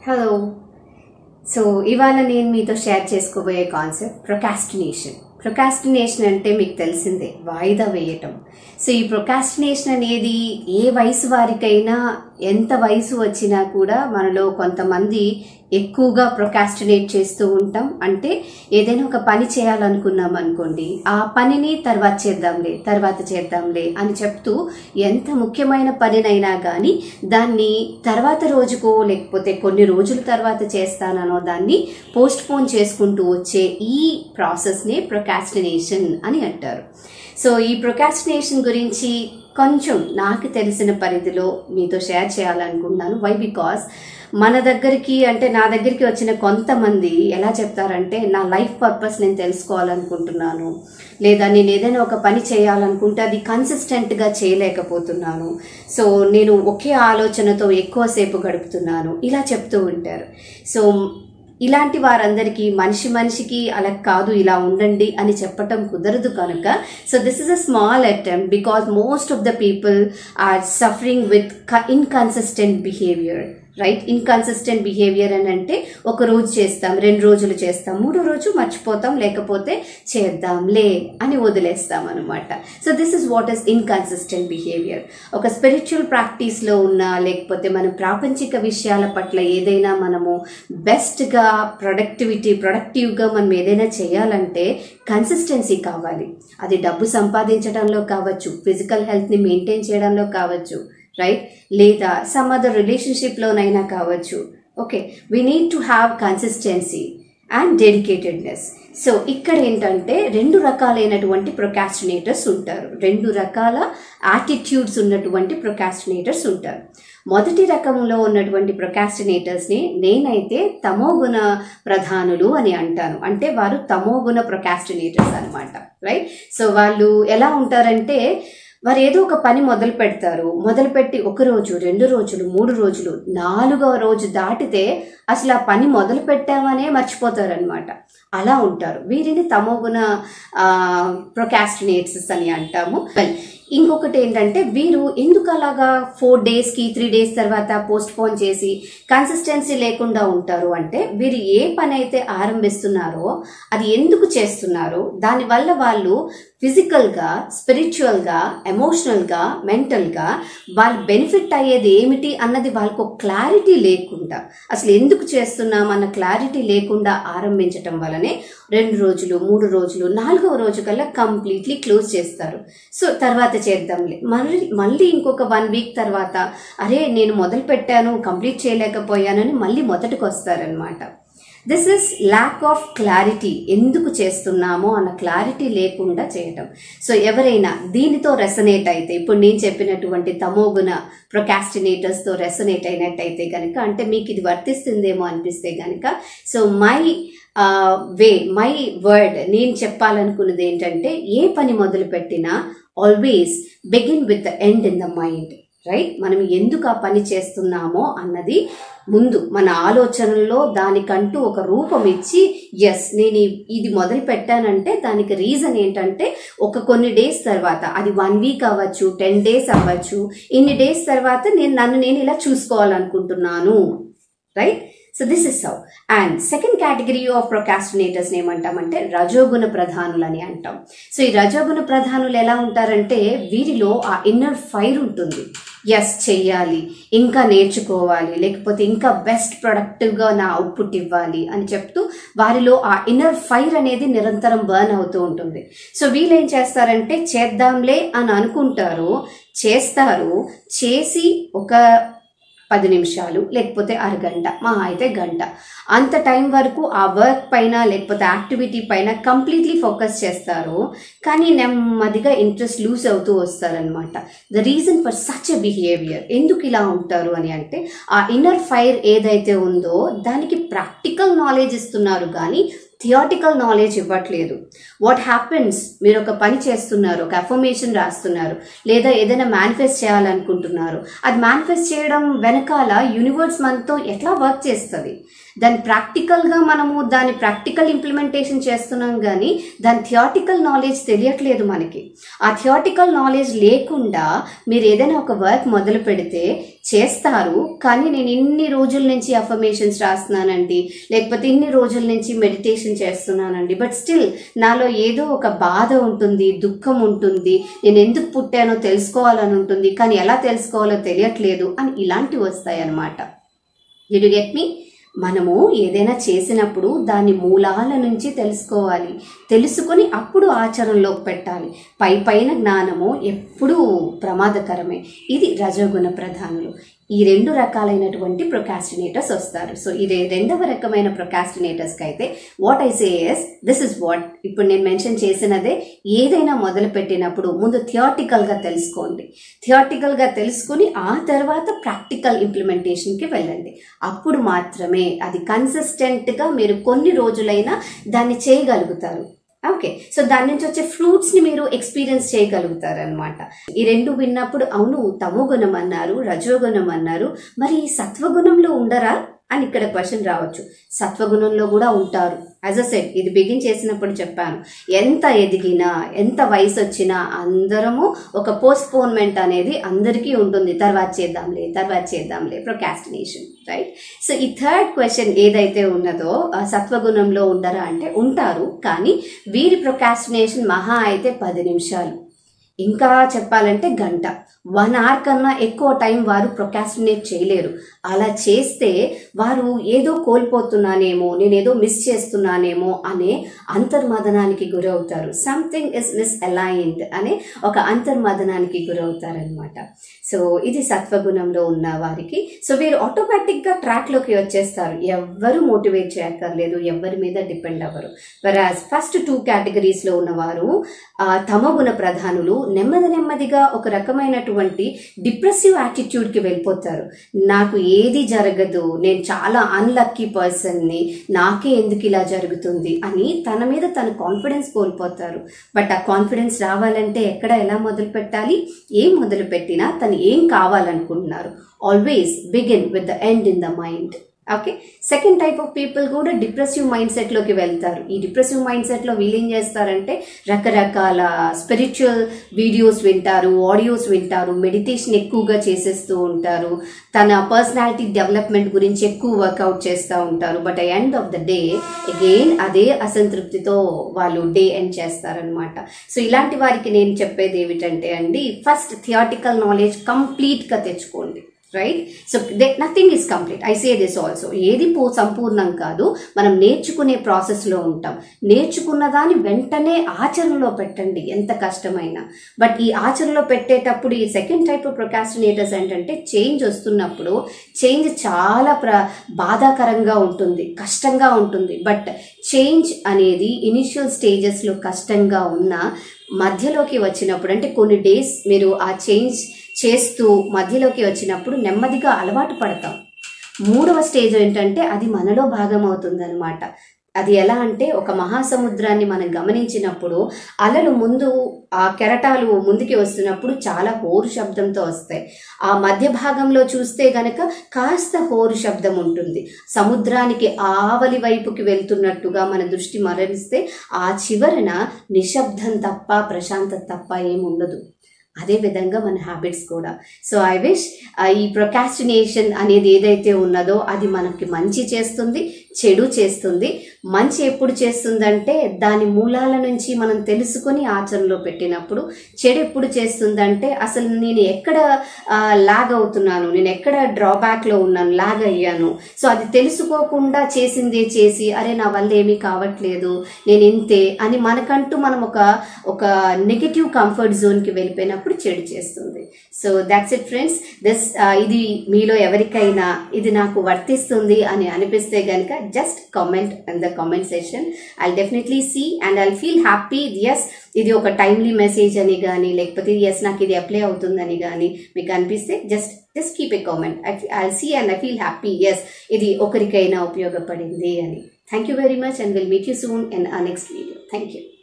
hello so ఇవాళ నేను మీతో షేర్ చేసుకోబోయే కాన్సెప్ట్ ప్రొకాస్టినేషన్ ప్రొకాస్టినేషన్ అంటే మీకు తెలిసిందే వాయిదా వేయటం సో ఈ ప్రొకాస్టినేషన్ అనేది ఏ వయసు వారికైనా ఎంత వయసు వచ్చినా కూడా మనలో కొంతమంది ఎక్కువగా ప్రొకాస్టినేట్ చేస్తూ ఉంటాం అంటే ఏదైనా ఒక పని చేయాలనుకున్నాం అనుకోండి ఆ పనిని తర్వాత చేద్దాంలే తర్వాత చేద్దాంలే అని చెప్తూ ఎంత ముఖ్యమైన పనినైనా కానీ దాన్ని తర్వాత రోజుకో లేకపోతే కొన్ని రోజుల తర్వాత చేస్తాననో దాన్ని పోస్ట్ పోన్ చేసుకుంటూ వచ్చే ఈ ప్రాసెస్నే ప్రొకాస్టినేషన్ అని అంటారు సో ఈ ప్రొకాస్టినేషన్ గురించి కొంచెం నాకు తెలిసిన పరిధిలో మీతో షేర్ చేయాలనుకుంటున్నాను వై బికాస్ మన దగ్గరికి అంటే నా దగ్గరికి వచ్చిన కొంతమంది ఎలా చెప్తారంటే నా లైఫ్ పర్పస్ నేను తెలుసుకోవాలనుకుంటున్నాను లేదా నేను ఏదైనా ఒక పని చేయాలనుకుంటే అది కన్సిస్టెంట్గా చేయలేకపోతున్నాను సో నేను ఒకే ఆలోచనతో ఎక్కువసేపు గడుపుతున్నాను ఇలా చెప్తూ ఉంటారు సో ఇలాంటి వారందరికీ మనిషి మనిషికి అలా కాదు ఇలా ఉండండి అని చెప్పటం కుదరదు కనుక so this is a small attempt because most of the people are suffering with inconsistent behaviour right inconsistent behaviour అని అంటే ఒక రోజు చేస్తాం రెండు రోజులు చేస్తాం మూడో రోజు మర్చిపోతాం లేకపోతే చేద్దాంలే అని వదిలేస్తాం అనమాట so this is what is inconsistent behaviour ఒక స్పిరిచువల్ ప్రాక్టీస్లో ఉన్న లేకపోతే మన ప్రాపంచిక విషయాల పట్ల ఏదైనా మనము బెస్ట్గా ప్రొడక్టివిటీ ప్రొడక్టివ్గా మనం ఏదైనా చేయాలంటే కన్సిస్టెన్సీ కావాలి అది డబ్బు సంపాదించడంలో కావచ్చు ఫిజికల్ హెల్త్ని మెయింటైన్ చేయడంలో కావచ్చు రైట్ లేదా సమ్ అదర్ రిలేషన్షిప్లోనైనా కావచ్చు okay we need to have consistency and dedicatedness so ఇక్కడ ఏంటంటే రెండు రకాలైనటువంటి ప్రొకాస్టినేటర్స్ ఉంటారు రెండు రకాల యాటిట్యూడ్స్ ఉన్నటువంటి ప్రొకాస్టినేటర్స్ ఉంటారు మొదటి రకంలో ఉన్నటువంటి ప్రొకాస్టినేటర్స్ని నేనైతే తమోగుణ ప్రధానులు అని అంటాను అంటే వారు తమోగుణ ప్రొకాస్టినేటర్స్ అనమాట రైట్ సో వాళ్ళు ఎలా ఉంటారంటే వారు ఏదో ఒక పని మొదలు పెడతారు మొదలుపెట్టి ఒక రోజు రెండు రోజులు మూడు రోజులు నాలుగవ రోజు దాటితే అసలు ఆ పని మొదలు పెట్టామనే మర్చిపోతారనమాట అలా ఉంటారు వీరిని తమోగుణ ప్రొకాస్టినేట్స్ అని అంటాము వెల్ ఇంకొకటి ఏంటంటే వీరు ఎందుకు అలాగా ఫోర్ డేస్కి త్రీ డేస్ తర్వాత పోస్ట్ పోన్ చేసి కన్సిస్టెన్సీ లేకుండా ఉంటారు అంటే వీరు ఏ పని అయితే ఆరంభిస్తున్నారో అది ఎందుకు చేస్తున్నారో దానివల్ల వాళ్ళు ఫిజికల్గా స్పిరిచువల్గా ఎమోషనల్గా మెంటల్గా వాళ్ళు బెనిఫిట్ అయ్యేది ఏమిటి అన్నది వాళ్ళకు క్లారిటీ లేకుండా అసలు ఎందుకు చేస్తున్నాం అన్న క్లారిటీ లేకుండా ఆరంభించటం వల్లనే రెండు రోజులు మూడు రోజులు నాలుగవ రోజు కల్లా కంప్లీట్లీ క్లోజ్ చేస్తారు సో తర్వాత చేద్దాంలే మళ్ళీ మళ్ళీ ఇంకొక వన్ వీక్ తర్వాత అరే నేను మొదలు పెట్టాను కంప్లీట్ చేయలేకపోయానని మళ్ళీ మొదటికి వస్తారనమాట this is lack of clarity ఎందుకు చేస్తున్నామో అన్న క్లారిటీ లేకుండా చేయటం సో ఎవరైనా దీనితో రెసనేట్ అయితే ఇప్పుడు నేను చెప్పినటువంటి తమోగుణ ప్రొకాస్టినేటర్స్తో రెసనేట్ అయినట్టయితే కనుక అంటే మీకు ఇది వర్తిస్తుందేమో అనిపిస్తే కనుక so my way my word నేను చెప్పాలనుకున్నది ఏంటంటే ఏ పని మొదలు పెట్టినా always begin with the end in the mind right మనం ఎందుకు ఆ పని చేస్తున్నామో అన్నది ముందు మన ఆలోచనల్లో దానికంటూ ఒక రూపం ఇచ్చి ఎస్ నేను ఇది మొదలు పెట్టానంటే దానికి రీజన్ ఏంటంటే ఒక కొన్ని డేస్ తర్వాత అది వన్ వీక్ అవ్వచ్చు టెన్ డేస్ అవ్వచ్చు ఇన్ని డేస్ తర్వాత నేను నన్ను నేను ఇలా చూసుకోవాలనుకుంటున్నాను right so this is how and second category of procrastinators ఏమంటామంటే రజోగుణ ప్రధానులు అని అంటాం సో ఈ రజోగుణ ప్రధానులు ఎలా ఉంటారంటే వీరిలో ఆ ఇన్నర్ ఫైర్ ఉంటుంది ఎస్ చెయ్యాలి ఇంకా నేర్చుకోవాలి లేకపోతే ఇంకా బెస్ట్ ప్రొడక్టివ్గా నా అవుట్పుట్ ఇవ్వాలి అని చెప్తూ వారిలో ఆ ఇన్నర్ ఫైర్ అనేది నిరంతరం బర్న్ అవుతూ ఉంటుంది సో వీళ్ళు ఏం చేస్తారంటే చేద్దాంలే అని అనుకుంటారు చేస్తారు చేసి ఒక పది నిమిషాలు లేకపోతే అరగంట మా అయితే గంట అంత టైం వరకు ఆ వర్క్ పైన లేకపోతే యాక్టివిటీ పైన కంప్లీట్లీ ఫోకస్ చేస్తారు కానీ నెమ్మదిగా ఇంట్రెస్ట్ లూజ్ అవుతూ వస్తారనమాట the reason for such a behaviour ఎందుకు ఇలా ఉంటారు అని అంటే ఆ ఇన్నర్ ఫైర్ ఏదైతే ఉందో దానికి ప్రాక్టికల్ నాలెడ్జ్ ఇస్తున్నారు కానీ థియాటికల్ నాలెడ్జ్ ఇవ్వట్లేదు వాట్ హ్యాపెన్స్ మీరు ఒక పని చేస్తున్నారు ఒక అఫర్మేషన్ రాస్తున్నారు లేదా ఏదైనా మేనిఫెస్ట్ చేయాలనుకుంటున్నారు అది మేనిఫెస్ట్ చేయడం వెనకాల యూనివర్స్ మనతో ఎట్లా వర్క్ చేస్తుంది దాని ప్రాక్టికల్గా మనము దాని ప్రాక్టికల్ ఇంప్లిమెంటేషన్ చేస్తున్నాం కానీ దాని థియాటికల్ నాలెడ్జ్ తెలియట్లేదు మనకి ఆ థియాటికల్ నాలెడ్జ్ లేకుండా మీరు ఏదైనా ఒక వర్క్ మొదలు పెడితే చేస్తారు కానీ నేను ఇన్ని రోజుల నుంచి అఫర్మేషన్స్ రాస్తున్నానండి లేకపోతే ఇన్ని రోజుల నుంచి మెడిటేషన్ చేస్తున్నానండి బట్ స్టిల్ నాలో ఏదో ఒక బాధ ఉంటుంది దుఃఖం ఉంటుంది నేను ఎందుకు పుట్టానో తెలుసుకోవాలని ఉంటుంది కానీ ఎలా తెలుసుకోవాలో తెలియట్లేదు అని ఇలాంటివి వస్తాయి అన్నమాట డి గెట్ మీ మనము ఏదైనా చేసినప్పుడు దాని మూలాల నుంచి తెలుసుకోవాలి తెలుసుకొని అప్పుడు ఆచరణలోకి పెట్టాలి పై పైన జ్ఞానము ఎప్పుడూ ప్రమాదకరమే ఇది రజోగుణ ప్రధానులు ఈ రెండు రకాలైనటువంటి ప్రొకాస్టినేటర్స్ వస్తారు సో ఇది రెండవ రకమైన ప్రొకాస్టినేటర్స్కి అయితే what I say is this is what ఇప్పుడు నేను మెన్షన్ చేసినదే ఏదైనా మొదలు పెట్టినప్పుడు ముందు థియాటికల్గా తెలుసుకోండి థియాటికల్గా తెలుసుకుని ఆ తర్వాత ప్రాక్టికల్ ఇంప్లిమెంటేషన్కి వెళ్ళండి అప్పుడు మాత్రమే అది కన్సిస్టెంట్గా మీరు కొన్ని రోజులైనా దాన్ని చేయగలుగుతారు ఓకే సో దాని నుంచి వచ్చే ఫ్రూట్స్ ని మీరు ఎక్స్పీరియన్స్ చేయగలుగుతారు అనమాట ఈ రెండు విన్నప్పుడు అవును తమోగుణం అన్నారు రజోగుణం అన్నారు మరి సత్వగుణంలో ఉండరా అని ఇక్కడ క్వశ్చన్ రావచ్చు సత్వగుణంలో కూడా ఉంటారు యాజ్ అ సెట్ ఇది బిగిన్ చేసినప్పుడు చెప్పాను ఎంత ఎదిగినా ఎంత వయసు వచ్చినా అందరము ఒక పోస్ట్పోన్మెంట్ అనేది అందరికీ ఉంటుంది తర్వాత చేద్దాంలే తర్వాత చేద్దాంలే ప్రొకాస్టినేషన్ రైట్ సో ఈ థర్డ్ క్వశ్చన్ ఏదైతే ఉన్నదో ఆ సత్వగుణంలో ఉండరా అంటే ఉంటారు కానీ వీరి ప్రొకాస్టినేషన్ మహా అయితే పది నిమిషాలు ఇంకా చెప్పాలంటే గంట వన్ అవర్ కన్నా ఎక్కువ టైం వారు ప్రొకాస్టినేట్ చేయలేరు అలా చేస్తే వారు ఏదో కోల్పోతున్నానేమో నేను ఏదో మిస్ చేస్తున్నానేమో అనే అంతర్మదనానికి గురవుతారు సంథింగ్ ఇస్ మిస్ అలైన్డ్ అనే ఒక అంతర్మదనానికి గురవుతారనమాట సో ఇది సత్వగుణంలో ఉన్న వారికి సో వీరు ఆటోమేటిక్గా ట్రాక్లోకి వచ్చేస్తారు ఎవ్వరు మోటివేట్ చేయక్కర్లేదు ఎవరి మీద డిపెండ్ అవ్వరు వెరాజ్ ఫస్ట్ టూ కేటగిరీస్లో ఉన్నవారు ఆ, తమగుణ ప్రధానులు నెమ్మది నెమ్మదిగా ఒక రకమైనటువంటి డిప్రెసివ్ యాటిట్యూడ్కి వెళ్ళిపోతారు నాకు ఏది జరగదు నేను చాలా అన్లక్కీ పర్సన్ని నాకే ఎందుకు ఇలా జరుగుతుంది అని తన మీద తన కాన్ఫిడెన్స్ కోల్పోతారు బట్ ఆ కాన్ఫిడెన్స్ రావాలంటే ఎక్కడ ఎలా మొదలు పెట్టాలి ఏం మొదలు పెట్టినా తను ఏం కావాలనుకుంటున్నారు always begin with the end in the mind okay second type of people కూడా డిప్రెసివ్ మైండ్ సెట్లోకి వెళ్తారు ఈ డిప్రెసివ్ మైండ్ సెట్లో వీళ్ళు ఏం చేస్తారంటే రకరకాల స్పిరిచువల్ వీడియోస్ వింటారు ఆడియోస్ వింటారు మెడిటేషన్ ఎక్కువగా చేసేస్తూ ఉంటారు తన పర్సనాలిటీ డెవలప్మెంట్ గురించి ఎక్కువ వర్కౌట్ చేస్తూ ఉంటారు but end of the day again అదే అసంతృప్తితో వాళ్ళు డే ఎండ్ చేస్తారనమాట సో ఇలాంటి వారికి నేను చెప్పేది ఏమిటంటే అండి ఫస్ట్ థియాటికల్ నాలెడ్జ్ కంప్లీట్గా తెచ్చుకోండి right so they nothing is complete I say this also ఏది పో సంపూర్ణం కాదు మనం నేర్చుకునే ప్రాసెస్లో ఉంటాం నేర్చుకున్న దాన్ని వెంటనే ఆచరణలో పెట్టండి ఎంత కష్టమైనా బట్ ఈ ఆచరణలో పెట్టేటప్పుడు ఈ సెకండ్ టైప్ ఆఫ్ ప్రొకాస్టినేటర్స్ ఏంటంటే చేంజ్ వస్తున్నప్పుడు చేంజ్ చాలా ప్ర బాధాకరంగా ఉంటుంది కష్టంగా ఉంటుంది బట్ చేంజ్ అనేది ఇనిషియల్ స్టేజెస్లో కష్టంగా ఉన్న మధ్యలోకి వచ్చినప్పుడు అంటే కొన్ని డేస్ మీరు ఆ చేంజ్ చేస్తూ మధ్యలోకి వచ్చినప్పుడు నెమ్మదిగా అలవాటు పడతాం మూడవ స్టేజ్ ఏంటంటే అది మనలో భాగం అవుతుందన్నమాట అది ఎలా అంటే ఒక మహాసముద్రాన్ని మనం గమనించినప్పుడు అలలు ముందు ఆ కెరటాలు ముందుకి వస్తున్నప్పుడు చాలా హోరు శబ్దంతో వస్తాయి ఆ మధ్య భాగంలో చూస్తే గనక కాస్త హోరు శబ్దం ఉంటుంది సముద్రానికి ఆవలి వైపుకి వెళ్తున్నట్టుగా మన దృష్టి మరణిస్తే ఆ చివరన నిశ్శబ్దం తప్ప ప్రశాంతత తప్ప ఏముండదు అదే విధంగా మన హ్యాబిట్స్ కూడా సో ఐ విష్ ఈ ప్రొకాస్టినేషన్ అనేది ఏదైతే ఉన్నదో అది మనకి మంచి చేస్తుంది చెడు చేస్తుంది మంచి ఎప్పుడు చేస్తుందంటే దాని మూలాల నుంచి మనం తెలుసుకొని ఆచరణలో పెట్టినప్పుడు చెడు ఎప్పుడు చేస్తుందంటే అసలు నేను ఎక్కడ లాగ్ అవుతున్నాను నేను ఎక్కడ డ్రాబ్యాక్లో ఉన్నాను లాగ్ అయ్యాను సో అది తెలుసుకోకుండా చేసిందే చేసి అరే నా వల్ల ఏమీ కావట్లేదు నేను ఇంతే అని మనకంటూ మనం ఒక ఒక నెగిటివ్ కంఫర్ట్ జోన్కి వెళ్ళిపోయినప్పుడు చెడు చేస్తుంది so that's it friends this ఇది మీలో ఎవరికైనా ఇది నాకు వర్తిస్తుంది అని అనిపిస్తే కనుక just comment in the comment session I definitely see and I feel happy as ఇది ఒక టైమ్లీ మెసేజ్ అని కానీ లేకపోతే ఎస్ నాకు ఇది అప్లై అవుతుందని కానీ మీకు అనిపిస్తే just just keep a comment I see and I feel happy as ఇది ఒకరికైనా ఉపయోగపడింది అని thank you very much and will meet you soon in a next video thank you